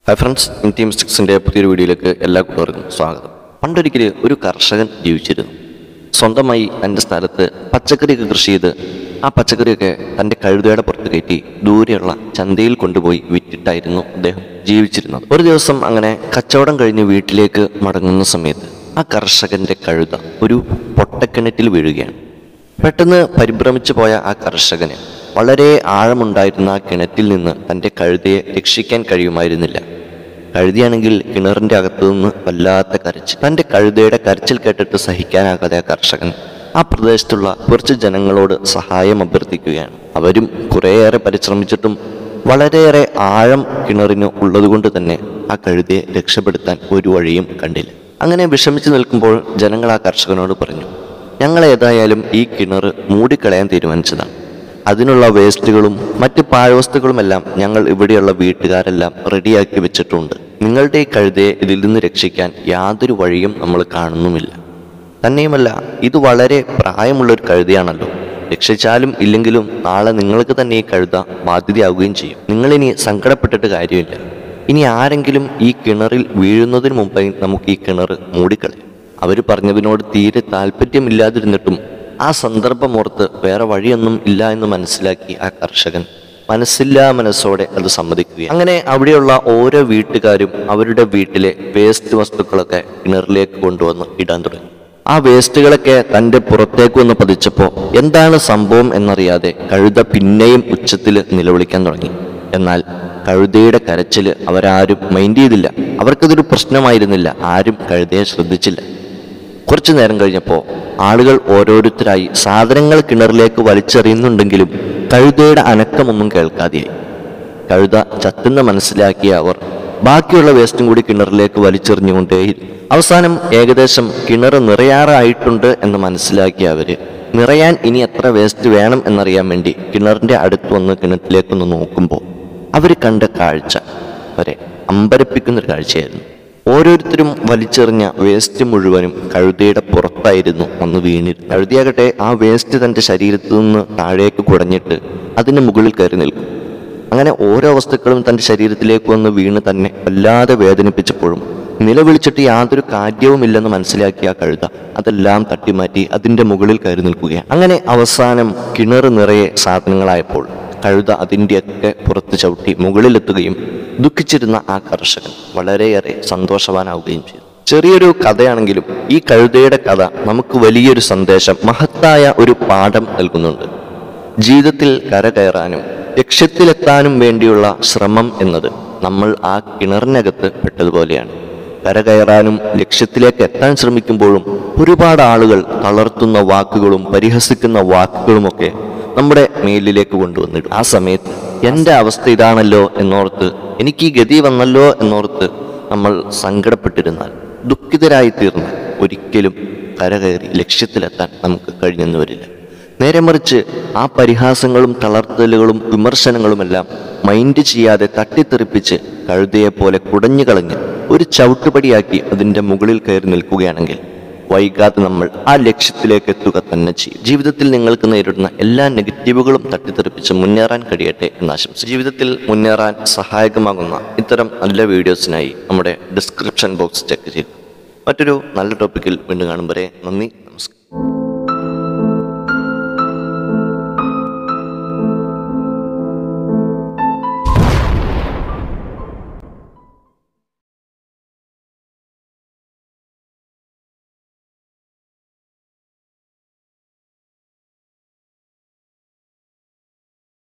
hi friends India മിസ്റ്റിക്സിൻ്റെ പുതിയൊരു വീഡിയോയിലേക്ക് എല്ലാ കൂട്ടുകാർക്കും സ്വാഗതം പണ്ടൊരിക്കൽ ഒരു കർഷകൻ ജീവിച്ചിരുന്നു സ്വന്തമായി തൻ്റെ സ്ഥലത്ത് പച്ചക്കറിയൊക്കെ കൃഷി ചെയ്ത് ആ പച്ചക്കറിയൊക്കെ തൻ്റെ കഴുതയുടെ പുറത്ത് കയറ്റി ദൂരെയുള്ള ചന്തയിൽ കൊണ്ടുപോയി വിറ്റിട്ടായിരുന്നു അദ്ദേഹം ജീവിച്ചിരുന്നത് ഒരു ദിവസം അങ്ങനെ കച്ചവടം കഴിഞ്ഞ് വീട്ടിലേക്ക് മടങ്ങുന്ന സമയത്ത് ആ കർഷകൻ്റെ കഴുത ഒരു പൊട്ടക്കിണറ്റിൽ വീഴുകയാണ് പെട്ടെന്ന് പരിഭ്രമിച്ചു പോയ ആ കർഷകന് വളരെ ആഴമുണ്ടായിരുന്ന ആ കിണറ്റിൽ നിന്ന് തൻ്റെ കഴുതയെ രക്ഷിക്കാൻ കഴിയുമായിരുന്നില്ല കഴുതിയാണെങ്കിൽ കിണറിൻ്റെ അകത്തു നിന്ന് വല്ലാത്ത കരച്ചിൽ തൻ്റെ കഴുതയുടെ കരച്ചിൽ കേട്ടിട്ട് സഹിക്കാനാകാതെ ആ കർഷകൻ ആ പ്രദേശത്തുള്ള കുറച്ച് ജനങ്ങളോട് സഹായം അഭ്യർത്ഥിക്കുകയാണ് അവരും കുറേയേറെ പരിശ്രമിച്ചിട്ടും വളരെയേറെ ആഴം കിണറിന് ഉള്ളതുകൊണ്ട് തന്നെ ആ കഴുതയെ രക്ഷപ്പെടുത്താൻ ഒരു വഴിയും കണ്ടില്ല അങ്ങനെ വിഷമിച്ചു നിൽക്കുമ്പോൾ ജനങ്ങൾ ആ കർഷകനോട് പറഞ്ഞു ഞങ്ങൾ ഏതായാലും ഈ കിണർ മൂടിക്കളയാൻ തീരുമാനിച്ചതാണ് അതിനുള്ള വേസ്റ്റുകളും മറ്റ് പാഴ്വസ്തുക്കളുമെല്ലാം ഞങ്ങൾ ഇവിടെയുള്ള വീട്ടുകാരെല്ലാം റെഡിയാക്കി വെച്ചിട്ടുണ്ട് നിങ്ങളുടെ ഈ കഴുതയെ ഇതിൽ നിന്ന് രക്ഷിക്കാൻ യാതൊരു വഴിയും നമ്മൾ കാണുന്നുമില്ല തന്നെയുമല്ല ഇത് വളരെ പ്രായമുള്ള ഒരു കഴുതയാണല്ലോ രക്ഷിച്ചാലും ഇല്ലെങ്കിലും നാളെ നിങ്ങൾക്ക് തന്നെ ഈ കഴുത ബാധ്യതയാവുകയും ചെയ്യും നിങ്ങളിനി സങ്കടപ്പെട്ടിട്ട് കാര്യമില്ല ഇനി ആരെങ്കിലും ഈ കിണറിൽ വീഴുന്നതിന് മുമ്പായി നമുക്ക് ഈ കിണർ മൂടിക്കളയാം അവർ പറഞ്ഞതിനോട് തീരെ താല്പര്യമില്ലാതിരുന്നിട്ടും ആ സന്ദർഭമോർത്ത് വേറെ വഴിയൊന്നും ഇല്ല എന്ന് മനസ്സിലാക്കി ആ കർഷകൻ മനസ്സില്ലാ മനസ്സോടെ അത് സമ്മതിക്കുക അങ്ങനെ അവിടെയുള്ള ഓരോ വീട്ടുകാരും അവരുടെ വീട്ടിലെ വേസ്റ്റ് വസ്തുക്കളൊക്കെ കിണറിലേക്ക് കൊണ്ടുവന്ന് ഇടാൻ തുടങ്ങി ആ വേസ്റ്റുകളൊക്കെ തൻ്റെ പുറത്തേക്ക് വന്ന് പതിച്ചപ്പോൾ എന്താണ് സംഭവം എന്നറിയാതെ കഴുത പിന്നെയും ഉച്ചത്തിൽ നിലവിളിക്കാൻ തുടങ്ങി എന്നാൽ കഴുതയുടെ കരച്ചിൽ അവരാരും മൈൻഡ് ചെയ്തില്ല അവർക്കതൊരു പ്രശ്നമായിരുന്നില്ല ആരും കഴുതയെ ശ്രദ്ധിച്ചില്ല കുറച്ചു നേരം കഴിഞ്ഞപ്പോൾ ആളുകൾ ഓരോരുത്തരായി സാധനങ്ങൾ കിണറിലേക്ക് വലിച്ചെറിയുന്നുണ്ടെങ്കിലും കഴുതയുടെ അനക്കമൊന്നും കേൾക്കാതെയായി കഴുത ചത്തെന്ന് മനസ്സിലാക്കിയ അവർ ബാക്കിയുള്ള വേസ്റ്റും കൂടി കിണറിലേക്ക് വലിച്ചെറിഞ്ഞുകൊണ്ടേയിരുന്നു അവസാനം ഏകദേശം കിണർ നിറയാറായിട്ടുണ്ട് എന്ന് മനസ്സിലാക്കിയ അവര് നിറയാൻ ഇനി എത്ര വേസ്റ്റ് വേണം എന്നറിയാൻ വേണ്ടി കിണറിന്റെ അടുത്ത് വന്ന് കിണറ്റിലേക്കൊന്ന് നോക്കുമ്പോൾ അവർ കണ്ട കാഴ്ച വരെ അമ്പരപ്പിക്കുന്ന ഒരു കാഴ്ചയായിരുന്നു ഓരോരുത്തരും വലിച്ചെറിഞ്ഞ വേസ്റ്റ് മുഴുവനും കഴുതയുടെ പുറത്തായിരുന്നു വന്ന് വീണിരുന്നത് കഴുതിയാകട്ടെ ആ വേസ്റ്റ് തൻ്റെ ശരീരത്തിൽ നിന്ന് താഴേക്ക് കുടഞ്ഞിട്ട് അതിന് മുകളിൽ കയറി നിൽക്കും അങ്ങനെ ഓരോ വസ്തുക്കളും തൻ്റെ ശരീരത്തിലേക്ക് വന്ന് വീണ് തന്നെ വല്ലാതെ വേദനിപ്പിച്ചപ്പോഴും നിലവിളിച്ചിട്ട് യാതൊരു കാര്യവുമില്ലെന്ന് മനസ്സിലാക്കിയ ആ കഴുത അതെല്ലാം തട്ടിമാറ്റി അതിൻ്റെ മുകളിൽ കയറി നിൽക്കുകയാണ് അങ്ങനെ അവസാനം കിണർ നിറയെ സാധനങ്ങളായപ്പോൾ കഴുത അതിൻ്റെയൊക്കെ പുറത്ത് ചവിട്ടി മുകളിലെത്തുകയും ദുഃഖിച്ചിരുന്ന ആ കർഷകൻ വളരെയേറെ സന്തോഷവാനാവുകയും ചെയ്തു ചെറിയൊരു കഥയാണെങ്കിലും ഈ കഴുതയുടെ കഥ നമുക്ക് വലിയൊരു സന്ദേശം മഹത്തായ ഒരു പാഠം നൽകുന്നുണ്ട് ജീവിതത്തിൽ കരകയറാനും ലക്ഷ്യത്തിലെത്താനും വേണ്ടിയുള്ള ശ്രമം എന്നത് നമ്മൾ ആ കിണറിനകത്ത് പെട്ടതുപോലെയാണ് കരകയറാനും ലക്ഷ്യത്തിലേക്ക് എത്താൻ ശ്രമിക്കുമ്പോഴും ഒരുപാട് ആളുകൾ തളർത്തുന്ന വാക്കുകളും പരിഹസിക്കുന്ന വാക്കുകളുമൊക്കെ നമ്മുടെ മേലിലേക്ക് കൊണ്ടുവന്നിടും ആ സമയത്ത് എൻ്റെ അവസ്ഥ ഇതാണല്ലോ എന്നോർത്ത് എനിക്ക് ഈ ഗതി വന്നല്ലോ എന്നോർത്ത് നമ്മൾ സങ്കടപ്പെട്ടിരുന്നാൽ ദുഃഖിതരായി തീർന്ന് ഒരിക്കലും കരകയറി ലക്ഷ്യത്തിലെത്താൻ നമുക്ക് കഴിഞ്ഞെന്ന് വരില്ല നേരെ മറിച്ച് ആ പരിഹാസങ്ങളും തളർത്തലുകളും വിമർശനങ്ങളുമെല്ലാം മൈൻഡ് ചെയ്യാതെ തട്ടിത്തെറിപ്പിച്ച് കഴുതയെ പോലെ കുടഞ്ഞു കളഞ്ഞ് ഒരു ചവിട്ടുപടിയാക്കി അതിൻ്റെ മുകളിൽ കയറി നിൽക്കുകയാണെങ്കിൽ വൈകാതെ നമ്മൾ ആ ലക്ഷ്യത്തിലേക്ക് എത്തുക തന്നെ ചെയ്യും ജീവിതത്തിൽ നിങ്ങൾക്ക് നേരിടുന്ന എല്ലാ നെഗറ്റീവുകളും തട്ടിത്തെറിപ്പിച്ച് മുന്നേറാൻ കഴിയട്ടെ എന്ന് ആശംസിച്ചു ജീവിതത്തിൽ മുന്നേറാൻ സഹായകമാകുന്ന ഇത്തരം നല്ല വീഡിയോസിനായി നമ്മുടെ ഡിസ്ക്രിപ്ഷൻ ബോക്സ് ചെക്ക് ചെയ്തു മറ്റൊരു നല്ല ടോപ്പിക്കിൽ വീണ്ടും കാണും വരെ നന്ദി